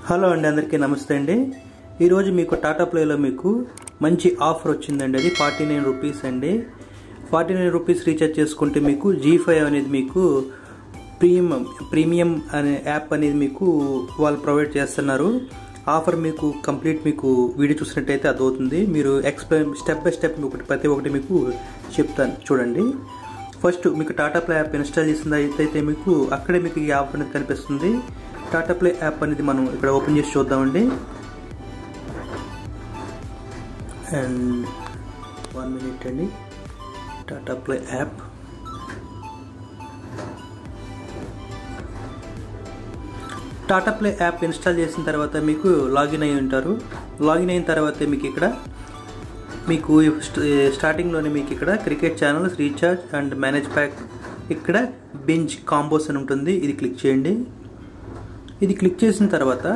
hello అండి అందరికీ నమస్తే అండి ఈరోజు మీకు టాటా ప్లేలో మీకు మంచి ఆఫర్ వచ్చిందండి అది ఫార్టీ నైన్ రూపీస్ అండి ఫార్టీ నైన్ రూపీస్ రీఛార్జ్ చేసుకుంటే మీకు జీ ఫైవ్ అనేది మీకు ప్రీమియం ప్రీమియం అనే యాప్ అనేది మీకు వాళ్ళు ప్రొవైడ్ చేస్తున్నారు ఆఫర్ మీకు కంప్లీట్ మీకు వీడియో చూసినట్టయితే అర్థమవుతుంది మీరు ఎక్స్ప్లెయిన్ స్టెప్ బై స్టెప్ ఒకటి ప్రతి ఒక్కటి మీకు చెప్తాను చూడండి ఫస్ట్ మీకు టాటా ప్లే యాప్ ఇన్స్టాల్ చేసిన అయితే మీకు అక్కడే మీకు ఈ యాప్ అనేది కనిపిస్తుంది టాటా ప్లే యాప్ అనేది మనం ఇక్కడ ఓపెన్ చేసి చూద్దామండి అండ్ వన్ మినిట్ అండి Tata Play app Tata Play app install చేసిన తర్వాత మీకు లాగిన్ అయి ఉంటారు లాగిన్ అయిన తర్వాత మీకు ఇక్కడ మీకు స్టార్టింగ్లోనే మీకు ఇక్కడ cricket channels recharge and manage pack ఇక్కడ బెంచ్ కాంబోస్ అని ఉంటుంది ఇది క్లిక్ చేయండి ఇది క్లిక్ చేసిన తర్వాత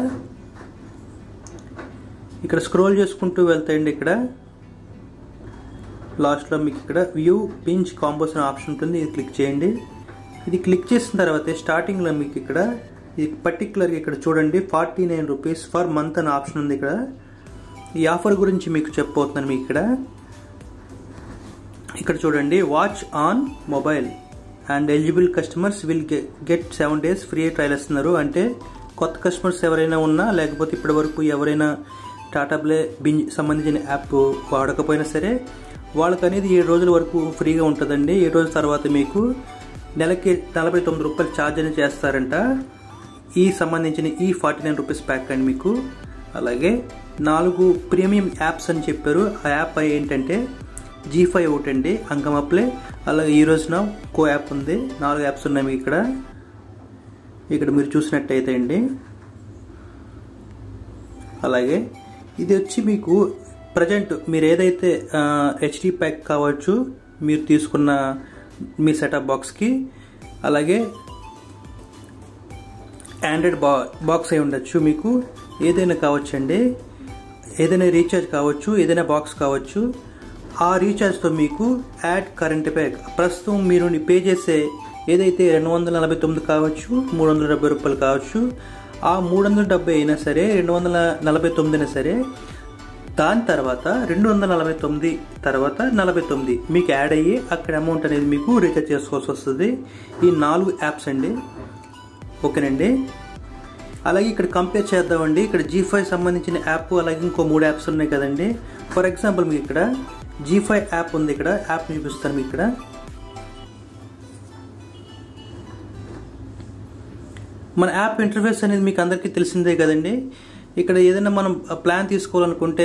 ఇక్కడ స్క్రోల్ చేసుకుంటూ వెళ్తాయండి ఇక్కడ లాస్ట్లో మీకు ఇక్కడ వ్యూ బెంచ్ కాంబోస్ అనే ఆప్షన్ ఉంటుంది ఇది క్లిక్ చేయండి ఇది క్లిక్ చేసిన తర్వాత స్టార్టింగ్లో మీకు ఇక్కడ ఇది పర్టికులర్గా ఇక్కడ చూడండి forty nine rupees for month అనే ఆప్షన్ ఉంది ఇక్కడ ఈ ఆఫర్ గురించి మీకు చెప్పబోతున్నాను మీకు ఇక్కడ ఇక్కడ చూడండి watch on mobile and eligible customers will get seven days free trial ఇస్తున్నారు అంటే కొత్త కస్టమర్స్ ఎవరైనా ఉన్నా లేకపోతే ఇప్పటి వరకు ఎవరైనా టాటా ప్లే బింజ్ సంబంధించిన యాప్ వాడకపోయినా సరే వాళ్ళకి అనేది ఏడు రోజుల వరకు ఫ్రీగా ఉంటుందండి ఏడు రోజుల తర్వాత మీకు నెలకి నలభై తొమ్మిది రూపాయలు ఛార్జ్ అనేది చేస్తారంట ఈ సంబంధించిన ఈ ఫార్టీ నైన్ రూపీస్ ప్యాక్ అండి మీకు అలాగే నాలుగు ప్రీమియం యాప్స్ అని చెప్పారు ఆ యాప్ ఏంటంటే జీ ఫైవ్ ఒకటి అండి అంకమ ప్లే అలాగే ఈ రోజున కో యాప్ ఉంది నాలుగు యాప్స్ ఉన్నాయి మీకు ఇక్కడ ఇక్కడ మీరు చూసినట్టయితే అండి అలాగే ఇది వచ్చి మీకు ప్రజెంట్ మీరు ఏదైతే హెచ్డి ప్యాక్ కావచ్చు మీరు తీసుకున్న మీ సెటప్ బాక్స్కి అలాగే ఆండ్రాయిడ్ బా బాక్స్ అయి ఉండొచ్చు మీకు ఏదైనా కావచ్చండి ఏదైనా రీఛార్జ్ కావచ్చు ఏదైనా బాక్స్ కావచ్చు ఆ రీఛార్జ్తో మీకు యాడ్ కరెంట్ ప్యాక్ ప్రస్తుతం మీరు పే చేసే ఏదైతే రెండు వందల నలభై తొమ్మిది కావచ్చు మూడు వందల డెబ్బై రూపాయలు కావచ్చు ఆ మూడు వందల డెబ్బై అయినా సరే రెండు వందల నలభై తొమ్మిది అయినా సరే దాని తర్వాత రెండు వందల నలభై తొమ్మిది తర్వాత నలభై తొమ్మిది మీకు యాడ్ అయ్యి అక్కడ అమౌంట్ అనేది మీకు రీఛార్జ్ చేసుకోవాల్సి వస్తుంది ఈ నాలుగు యాప్స్ అండి ఓకేనండి అలాగే ఇక్కడ కంపేర్ చేద్దామండి ఇక్కడ జీ ఫైవ్ సంబంధించిన యాప్ అలాగే ఇంకో మూడు యాప్స్ ఉన్నాయి కదండి ఫర్ ఎగ్జాంపుల్ మీకు ఇక్కడ జీ ఫైవ్ యాప్ ఉంది ఇక్కడ యాప్ చూపిస్తాను మీకు ఇక్కడ మన యాప్ ఇంటర్ఫేస్ అనేది మీకు అందరికీ తెలిసిందే కదండి ఇక్కడ ఏదైనా మనం ప్లాన్ తీసుకోవాలనుకుంటే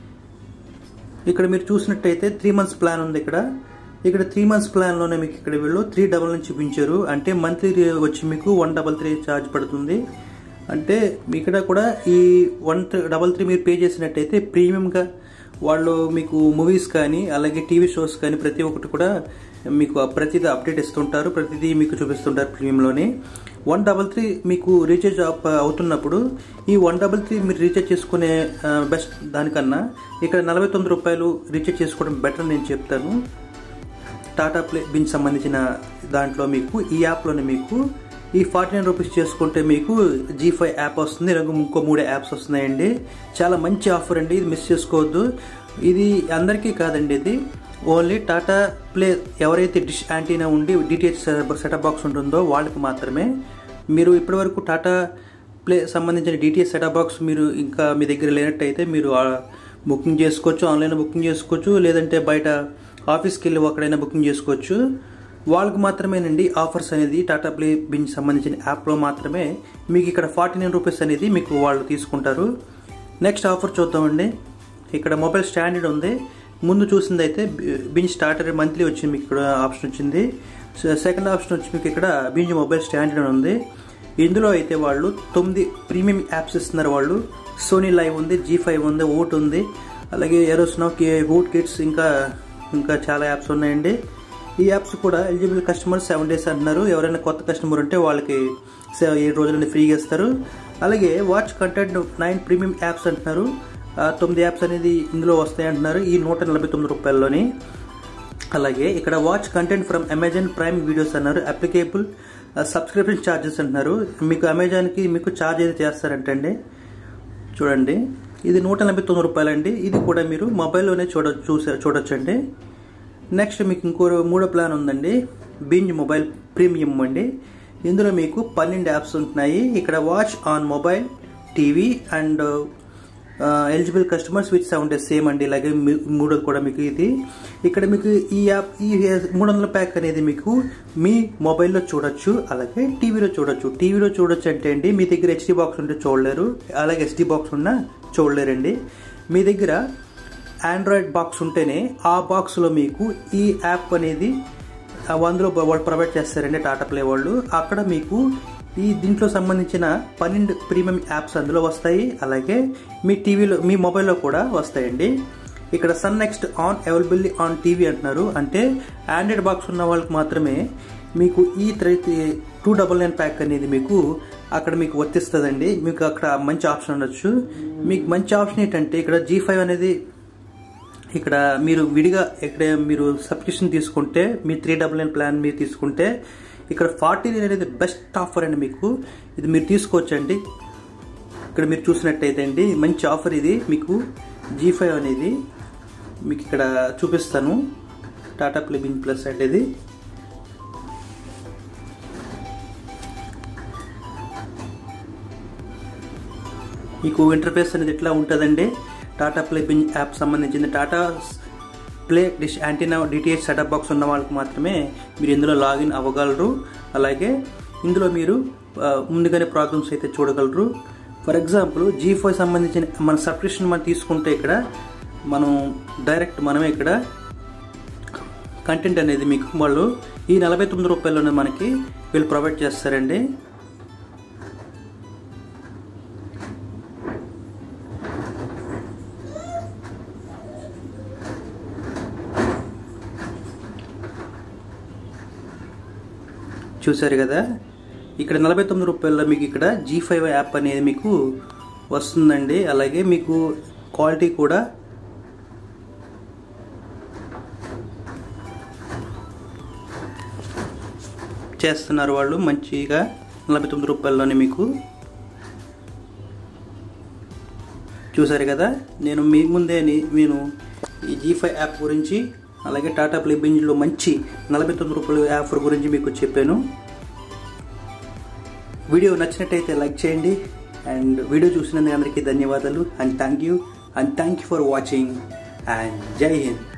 ఇక్కడ మీరు చూసినట్టయితే త్రీ మంత్స్ ప్లాన్ ఉంది ఇక్కడ ఇక్కడ త్రీ మంత్స్ ప్లాన్లోనే మీకు ఇక్కడ వీళ్ళు త్రీ డబల్ నుంచి చూపించారు అంటే మంత్లీ వచ్చి మీకు వన్ డబల్ త్రీ ఛార్జ్ పడుతుంది అంటే ఇక్కడ కూడా ఈ వన్ డబల్ త్రీ మీరు పే చేసినట్టయితే ప్రీమియంగా వాళ్ళు మీకు మూవీస్ కానీ అలాగే టీవీ షోస్ కానీ ప్రతి ఒక్కటి కూడా మీకు ప్రతిదీ అప్డేట్ ఇస్తుంటారు ప్రతిదీ మీకు చూపిస్తుంటారు ప్రీమియంలోనే వన్ డబల్ త్రీ మీకు రీఛార్జ్ అవుతున్నప్పుడు ఈ వన్ డబల్ త్రీ మీరు రీఛార్జ్ చేసుకునే బెస్ట్ దానికన్నా ఇక్కడ నలభై తొమ్మిది రూపాయలు రీఛార్జ్ చేసుకోవడం బెటర్ నేను చెప్తాను టాటా ప్లే బిన్ సంబంధించిన దాంట్లో మీకు ఈ యాప్లోనే మీకు ఈ ఫార్టీ నైన్ రూపీస్ చేసుకుంటే మీకు జీ ఫైవ్ యాప్ వస్తుంది ఇంకో మూడు యాప్స్ వస్తున్నాయండి చాలా మంచి ఆఫర్ అండి ఇది మిస్ చేసుకోవద్దు ఇది అందరికీ కాదండి ఇది ఓన్లీ టాటా ప్లే ఎవరైతే డిష్ యాంటీనా ఉండి డిటిహెచ్ సెటప్ బాక్స్ ఉంటుందో వాళ్ళకి మాత్రమే మీరు ఇప్పటివరకు టాటా ప్లే సంబంధించిన డిటిహెచ్ సెటప్ బాక్స్ మీరు ఇంకా మీ దగ్గర లేనట్టయితే మీరు బుకింగ్ చేసుకోవచ్చు ఆన్లైన్ బుకింగ్ చేసుకోవచ్చు లేదంటే బయట ఆఫీస్కి వెళ్ళి అక్కడైనా బుకింగ్ చేసుకోవచ్చు వాళ్ళకి మాత్రమేనండి ఆఫర్స్ అనేది టాటా ప్లే బిన్ సంబంధించిన యాప్లో మాత్రమే మీకు ఇక్కడ ఫార్టీ నైన్ రూపీస్ అనేది మీకు వాళ్ళు తీసుకుంటారు నెక్స్ట్ ఆఫర్ చూద్దామండి ఇక్కడ మొబైల్ స్టాండర్డ్ ఉంది ముందు చూసింది అయితే బింజ్ స్టార్టర్ మంత్లీ వచ్చింది మీకు ఇక్కడ ఆప్షన్ వచ్చింది సెకండ్ ఆప్షన్ వచ్చి మీకు ఇక్కడ బింజ్ మొబైల్ స్టాండర్డ్ అని ఉంది ఇందులో అయితే వాళ్ళు తొమ్మిది ప్రీమియం యాప్స్ ఇస్తున్నారు వాళ్ళు సోనీ లైవ్ ఉంది జీ ఫైవ్ ఉంది ఓట్ ఉంది అలాగే ఎరోస్నో ఓట్ కిట్స్ ఇంకా ఇంకా చాలా యాప్స్ ఉన్నాయండి ఈ యాప్స్ కూడా ఎలిజిబుల్ కస్టమర్ సెవెన్ డేస్ అంటున్నారు ఎవరైనా కొత్త కస్టమర్ ఉంటే వాళ్ళకి ఏడు రోజులని ఫ్రీగా ఇస్తారు అలాగే watch content nine premium apps అంటున్నారు తొమ్మిది యాప్స్ అనేది ఇందులో వస్తాయి అంటున్నారు ఈ నూట నలభై తొమ్మిది రూపాయల్లోని అలాగే ఇక్కడ watch content from Amazon Prime videos అన్నారు అప్లికేబుల్ సబ్స్క్రిప్షన్ ఛార్జెస్ అంటున్నారు మీకు అమెజాన్కి మీకు ఛార్జ్ అయితే చేస్తారంటండి చూడండి ఇది నూట ఎనభై తొమ్మిది రూపాయలండి ఇది కూడా మీరు మొబైల్లోనే చూడ చూసే చూడొచ్చండి నెక్స్ట్ మీకు ఇంకో మూడో ప్లాన్ ఉందండి బింజ్ మొబైల్ ప్రీమియం అండి ఇందులో మీకు పన్నెండు యాప్స్ ఉంటున్నాయి ఇక్కడ watch on mobile TV and eligible customers with sound same అండి ఇలాగే మీ- మూడోది కూడా మీకు ఇది ఇక్కడ మీకు ఈ యాప్ ఈ మూడు వందల ప్యాక్ అనేది మీకు మీ మొబైల్లో చూడొచ్చు అలాగే టీవీలో చూడొచ్చు టీవీలో చూడొచ్చు అంటే అండి మీ దగ్గర హెచ్డి బాక్స్ ఉంటే చూడలేరు అలాగే ఎస్డి బాక్స్ ఉన్నా చూడలేరండి మీ దగ్గర ఆండ్రాయిడ్ బాక్స్ ఉంటేనే ఆ బాక్స్లో మీకు ఈ యాప్ అనేది ఆ అందులో వాళ్ళు ప్రొవైడ్ చేస్తారండి టాటా ప్లే వాళ్ళు అక్కడ మీకు ఈ దీంట్లో సంబంధించిన పన్నెండు ప్రీమియం యాప్స్ అందులో వస్తాయి అలాగే మీ టీవీలో మీ మొబైల్లో కూడా వస్తాయండి ఇక్కడ Sun NXT on available on TV అంటున్నారు అంటే ఆండ్రాయిడ్ బాక్స్ ఉన్న వాళ్ళకి మాత్రమే మీకు ఈ three two double nine pack అనేది మీకు అక్కడ మీకు వర్తిస్తుందండి మీకు అక్కడ మంచి ఆప్షన్ ఉండొచ్చు మీకు మంచి ఆప్షన్ ఏంటంటే ఇక్కడ జీ ఫైవ్ అనేది ఇక్కడ మీరు విడిగా ఇక్కడ మీరు సబ్స్క్రిప్షన్ తీసుకుంటే మీ త్రీ డబల్ నైన్ ప్లాన్ మీరు తీసుకుంటే ఇక్కడ ఫార్టీ నైన్ అనేది బెస్ట్ ఆఫర్ అండి మీకు ఇది మీరు తీసుకోవచ్చండి ఇక్కడ మీరు చూసినట్టయితే అండి మంచి ఆఫర్ ఇది మీకు జీ ఫైవ్ అనేది మీకు ఇక్కడ చూపిస్తాను టాటా ప్లే బిన్ ప్లస్ అంటే ఇది మీకు ఇంటర్ఫేస్ అనేది ఎట్లా ఉంటుందండి టాటా ప్లే బిన్ యాప్ సంబంధించింది Tata Play dish antenna DTH setup box ఉన్న వాళ్ళకి మాత్రమే మీరు ఇందులో లాగిన్ అవ్వగలరు అలాగే ఇందులో మీరు ఆ, ముందుగానే ప్రోగ్రామ్స్ అయితే చూడగలరు ఫర్ ఎగ్జాంపుల్ జీ ఫైవ్ సంబంధించిన మన సబ్స్క్రిప్షన్ మనం తీసుకుంటే ఇక్కడ మనం డైరెక్ట్ మనమే ఇక్కడ కంటెంట్ అనేది మీకు వాళ్ళు ఈ నలభై తొమ్మిది రూపాయల్లోనే మనకి వీళ్ళు ప్రొవైడ్ చేస్తారండి చూసారు కదా ఇక్కడ నలభై తొమ్మిది రూపాయల్లో మీకు ఇక్కడ జీ ఫైవ్ యాప్ అనేది మీకు వస్తుందండి అలాగే మీకు క్వాలిటీ కూడా చేస్తున్నారు వాళ్ళు మంచిగా నలభై తొమ్మిది రూపాయల్లోనే మీకు చూసారు కదా నేను మీ ముందే ని- నేను ఈ జీ ఫైవ్ యాప్ గురించి అలాగే టాటా ప్లే బింజ్లో మంచి నలభై తొమ్మిది రూపాయల ఆఫర్ గురించి మీకు చెప్పాను వీడియో నచ్చినట్టయితే లైక్ చేయండి అండ్ వీడియో చూసినందుకు అందరికీ ధన్యవాదాలు and thank you and thank you for watching and జై హింద్